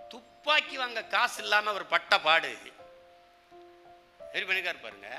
துப்பாக்கி வாங்க காசு இல்லாம அவர் பட்ட பாடு சரி பண்ணிக்காரு பாருங்க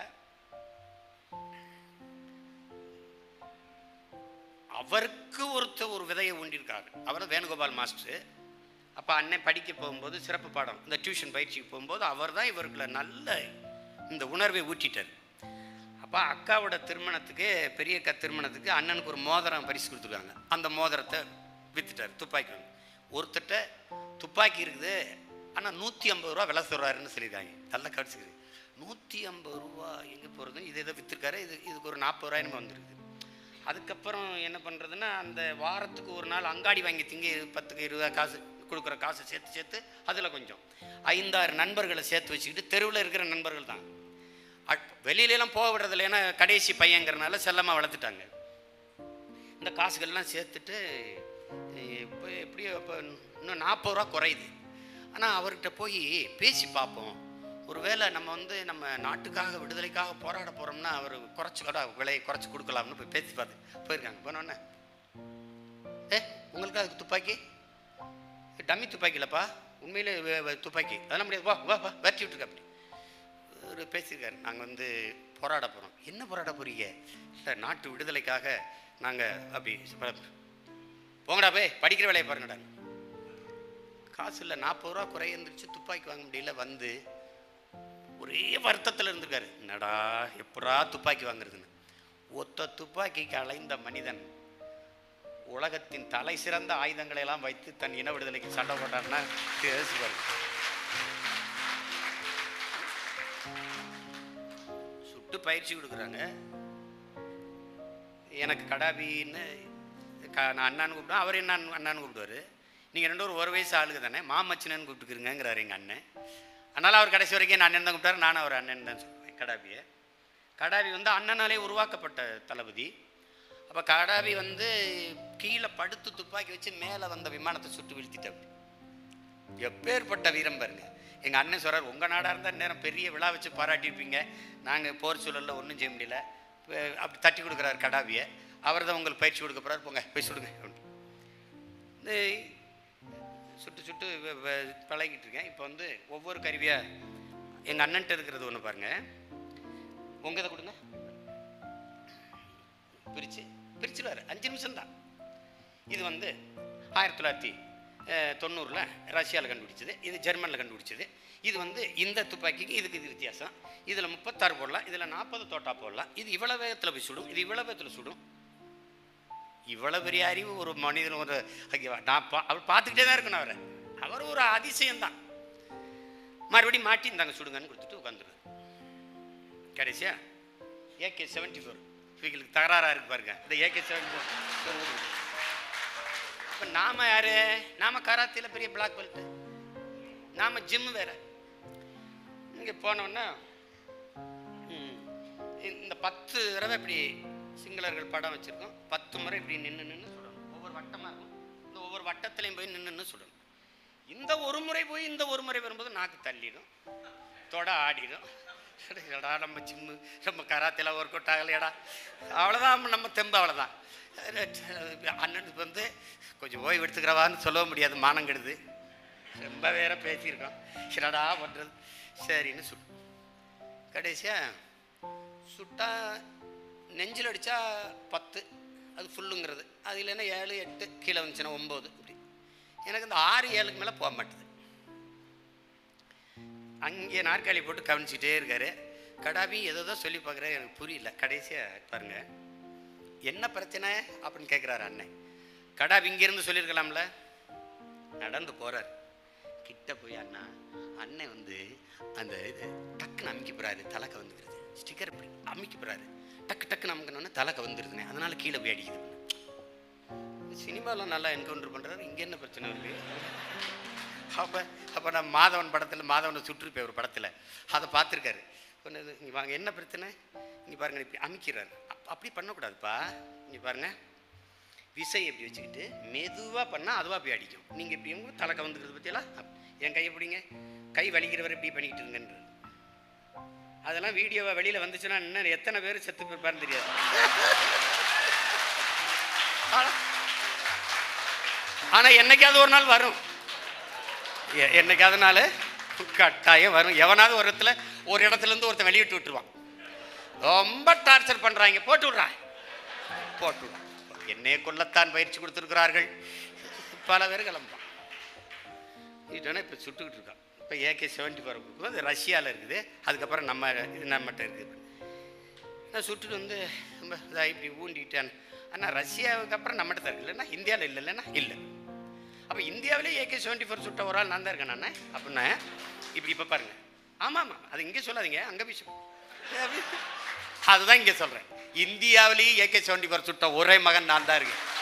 அவருக்கு ஒருத்தர் ஒரு விதையை ஊண்டியிருக்காரு அவர் வேணுகோபால் மாஸ்டர் அப்போ அண்ணன் படிக்க போகும்போது சிறப்பு பாடம் இந்த டியூஷன் பயிற்சிக்கு போகும்போது அவர் தான் இவருக்குள்ள நல்ல இந்த உணர்வை ஊற்றிட்டார் அப்போ அக்காவோட திருமணத்துக்கு பெரிய அக்கா திருமணத்துக்கு அண்ணனுக்கு ஒரு மோதிரம் பரிசு கொடுத்துருக்காங்க அந்த மோதிரத்தை வித்துட்டார் துப்பாக்கி வாங்கி ஒருத்தட்ட துப்பாக்கி இருக்குது ஆனால் நூற்றி ஐம்பது ரூபா விலை சொல்கிறாருன்னு சொல்லியிருக்காங்க நல்ல கடிச்சிருக்கு நூற்றி ஐம்பது ரூபா எங்கே போகிறது இது இதை விற்றுருக்காரு இது இதுக்கு ஒரு நாற்பது ரூபாய் நம்ம வந்துருக்குது அதுக்கப்புறம் என்ன பண்ணுறதுன்னா அந்த வாரத்துக்கு ஒரு நாள் அங்காடி வாங்கி திங்க பத்துக்கு இருபது காசு கொடுக்குற காசை சேர்த்து சேர்த்து அதில் கொஞ்சம் ஐந்தாறு நண்பர்களை சேர்த்து வச்சுக்கிட்டு தெருவில் இருக்கிற நண்பர்கள் தான் அட்- வெளியிலலாம் போக விடுறதில்ல ஏன்னா கடைசி பையங்கிறனால செல்லமாக வளர்த்துட்டாங்க இந்த காசுகள்லாம் சேர்த்துட்டு இப்போ எப்படியோ இப்போ இன்னும் நாற்பது ரூபா குறையுது ஆனால் அவர்கிட்ட போய் பேசி பார்ப்போம் ஒருவேளை நம்ம வந்து நம்ம நாட்டுக்காக விடுதலைக்காக போராட போகிறோம்னா அவர் குறைச்சி கூட விலையை குறைச்சி கொடுக்கலாம்னு போய் பேசி பார்த்து போயிருக்காங்க போனோன்னே ஏ உங்களுக்கு அதுக்கு துப்பாக்கி டம்மி துப்பாக்கி இல்லைப்பா உண்மையிலே வே- வே- துப்பாக்கி அதெல்லாம் முடியாது வா வா வா வெட்டி விட்டுருக்க அப்படி ஒரு பேசியிருக்காரு நாங்கள் வந்து போராட போகிறோம் என்ன போராட போறீங்க இல்லை நாட்டு விடுதலைக்காக நாங்கள் அப்படி ப- போங்கடா போய் படிக்கிற வேலையை பாருங்கடா காசு இல்லை நாற்பது ரூபா குறை இருந்துச்சு துப்பாக்கி வாங்க முடியல வந்து ஒரே வருத்தத்தில் இருந்திருக்காரு என்னடா எப்படா துப்பாக்கி வாங்குறதுன்னு ஒத்த துப்பாக்கிக்கு அலைந்த மனிதன் உலகத்தின் தலை சிறந்த ஆயுதங்களை எல்லாம் வைத்து தன் இன விடுதலைக்கு சண்டை போட்டார்னா யோசிச்சு பாருங்க சுட்டு பயிற்சி கொடுக்குறாங்க எனக்கு கடாபின்னு க நான் அண்ணான்னு கூப்பிடுவேன் அவர் என்ன அண்ணான்னு கூப்பிடுவார் நீங்கள் ரெண்டு பேரும் ஒரு வயசு ஆளுங்க தானே மாமச்சினன்னு கூப்பிட்டுக்கிறீங்கிறாரு எங்கள் அண்ணன் அதனால் அவர் கடைசி வரைக்கும் என் அண்ணன் தான் கூப்பிட்டாரு நானும் அவர் அண்ணன் தான் சொல்லுவேன் கடாபியை கடாபி வந்து அண்ணனாலே உருவாக்கப்பட்ட தளபதி அப்போ கடாபி வந்து கீழே படுத்து துப்பாக்கி வச்சு மேலே வந்த விமானத்தை சுட்டு வீழ்த்திட்டார் எப்பேற்பட்ட வீரம் பாருங்க எங்கள் அண்ணன் சொல்கிறார் உங்கள் நாடாக இருந்தால் நேரம் பெரிய விழா வச்சு பாராட்டியிருப்பீங்க நாங்கள் போர் சூழலில் ஒன்றும் செய்ய முடியல அஹ் அப்படி தட்டி கொடுக்குறாரு கடாபியை அவர் தான் உங்களுக்கு பயிற்சி கொடுக்க போகிறார் போங்க போய் சுடுங்க அப்படின்னு. இந்த சுட்டு சுட்டு வ- வ- பழகிட்டு இருக்கேன் இப்போ வந்து ஒவ்வொரு கருவியாக எங்கள் அண்ணன்ட்ட இருக்கிறது ஒன்று பாருங்கள் உங்கள் இதை கொடுங்க பிரித்து பிரிச்சுடுவார் அஞ்சு நிமிஷம் தான் இது வந்து ஆயிரத்தி தொள்ளாயிரத்தி தொண்ணூறில் ரஷ்யாவில் கண்டுபிடிச்சது இது ஜெர்மனில் கண்டுபிடிச்சது இது வந்து இந்த துப்பாக்கிக்கு இதுக்கு இது வித்தியாசம் இதில் முப்பத்தாறு போடலாம் இதில் நாற்பது தோட்டா போடலாம் இது இவ்வளோ வேகத்தில் போய் சுடும் இது இவ்வளோ வேகத்தில் சுடும் இவ்வளோ பெரிய அறிவு ஒரு மனிதன் ஒரு ஐயோ, நான் பா அவர் பார்த்துக்கிட்டே தான் இருக்கணும் அவரை அவர் ஒரு அதிசயம்தான் மறுபடியும் மாட்டி இந்தாங்க சுடுங்கன்னு கொடுத்துட்டு உட்காந்துருவார் கடைசியா ஏகே செவன்டி ஃபோர் இவங்களுக்கு தகராறாக இருக்கு பாருங்க இந்த ஏகே செவன்டி ஃபோர் இப்போ நாம யாரு நாம கராத்தியில் பெரிய பிளாக் பெல்ட் நாம ஜிம் வேற இங்கே போனோன்னா ம், இந்த பத்து தடவை இப்படி சிங்களர்கள் படம் வச்சுருக்கோம் பத்து முறை இப்படி நின்று நின்று சுடணும் ஒவ்வொரு வட்டமாக இருக்கும் இந்த ஒவ்வொரு வட்டத்துலையும் போய் நின்று நின்று சுடணும் இந்த ஒரு முறை போய் இந்த ஒரு முறை வரும்போது நாக்கு தள்ளிடும் தொட ஆடிடும் எடா நம்ம ஜிம்மு நம்ம கராத்தில் ஒர்க் அவுட் ஆகலையடா அவ்வளோதான் நம்ம தெம்பு அவ்வளோதான் அண்ணனுக்கு வந்து கொஞ்சம் ஓய்வு எடுத்துக்கிறவான்னு சொல்ல முடியாது மானம் கெடுது ரொம்ப வேற பேசியிருக்கோம் என்னடா பண்ணுறது சரின்னு சுட்டு கடைசியாக சுட்டா நெஞ்சில் அடித்தா பத்து அது ஃபுல்லுங்கிறது அது இல்லைன்னா ஏழு எட்டு கீழே வந்துச்சுன்னா ஒம்பது இப்படி எனக்கு இந்த ஆறு ஏழுக்கு மேலே போக மாட்டுது அங்கே நாற்காலி போட்டு கவனிச்சிட்டே இருக்காரு கடாபி ஏதோ தான் சொல்லி பார்க்குறாரு எனக்கு புரியல கடைசியாக பாருங்க என்ன பிரச்சனை அப்படின்னு கேட்குறாரு அண்ணன் கடாபி இங்கேருந்து சொல்லியிருக்கலாம்ல நடந்து போகிறார் கிட்ட போய் அண்ணா அண்ணன் வந்து அந்த இது டக்குன்னு அமுக்கி போகிறாரு தலை வந்துக்கிறது ஸ்டிக்கர் இப்படி அமுக்கி போகிறாரு டக்கு டக்குன்னு அமுக்கணுன்னு தலை வந்துருதுனே அதனால கீழே போய் அடிக்குது சினிமாவில் நல்லா என்கவுண்டர் பண்ணுறாரு இங்கே என்ன பிரச்சனை இருக்கு அப்போ அப்போ நான் மாதவன் படத்தில் மாதவனை சுற்றுப்பேன் ஒரு படத்தில் அதை பார்த்துருக்காரு சொன்னது இங்கே வாங்க என்ன பிரச்சனை இங்கே பாருங்க இப்படி அமுக்கிறாரு அப்- அப்படி பண்ணக்கூடாதுப்பா இங்கே பாருங்க விசை எப்படி வச்சுக்கிட்டு மெதுவாக பண்ணால் அதுவாக போய் அடிக்கும் நீங்கள் இப்படி உங்க தலை கவுந்துக்கிறது பற்றியெல்லாம் அப்- என் கையை பிடிங்க கை வலிக்கிறவரை இப்படி பண்ணிக்கிட்டு இருங்கன்றது அதெல்லாம் வீடியோவை வெளியில் வந்துச்சுன்னா இன்னும் எத்தனை பேர் செத்து போயிருப்பாருன்னு தெரியாது ஆனா- ஆனா என்னைக்காவது ஒரு நாள் வரும் எ- என்னைக்கு அதனால கட்டாயம் வரும் எவனாவது ஒரு இடத்துல ஒரு இடத்துல இருந்து ஒருத்தன் வெளியிட்டு விட்டுருவான் ரொம்ப டார்ச்சர் பண்றாங்க போட்டு விடுறான் போட்டு விடுறான் என்னைய கொல்லத்தான் பயிற்சி கொடுத்துருக்கிறார்கள் பல பேர் கிளம்புறான் இதுனா இப்போ சுட்டுக்கிட்டு இருக்கான் இப்போ ஏகே செவன்ட்டி ஃபோர் கொடுக்கும்போது அது ரஷ்யாவில் இருக்குது அதுக்கப்புறம் நம்ம இது நம்மகிட்ட இருக்குது நான் சுட்டுட்டு வந்து ரொம்ப இதாக இப்படி ஊண்டிக்கிட்டேன் ஆனால் ரஷ்யாவுக்கு அப்புறம் நம்மகிட்ட தான் இருக்கு இல்லைன்னா இந்தியாவில் இல்லை இல்லைன்னா இல்லை அப்போ இந்தியாவிலே ஏகே செவன்ட்டி ஃபோர் சுட்ட ஒரு ஆள் நான் தான் இருக்கேன் நான் அப்படின்னா இப்படி இப்போ பாருங்க ஆமாம் ஆமாம் அது இங்கே சொல்லாதீங்க அங்கே போய் சொல்லு. அதுதான் இங்கே சொல்கிறேன் இந்தியாவிலேயே ஏகே செவன்ட்டி ஃபோர் சுட்ட ஒரே மகன் நான் தான் இருக்கேன்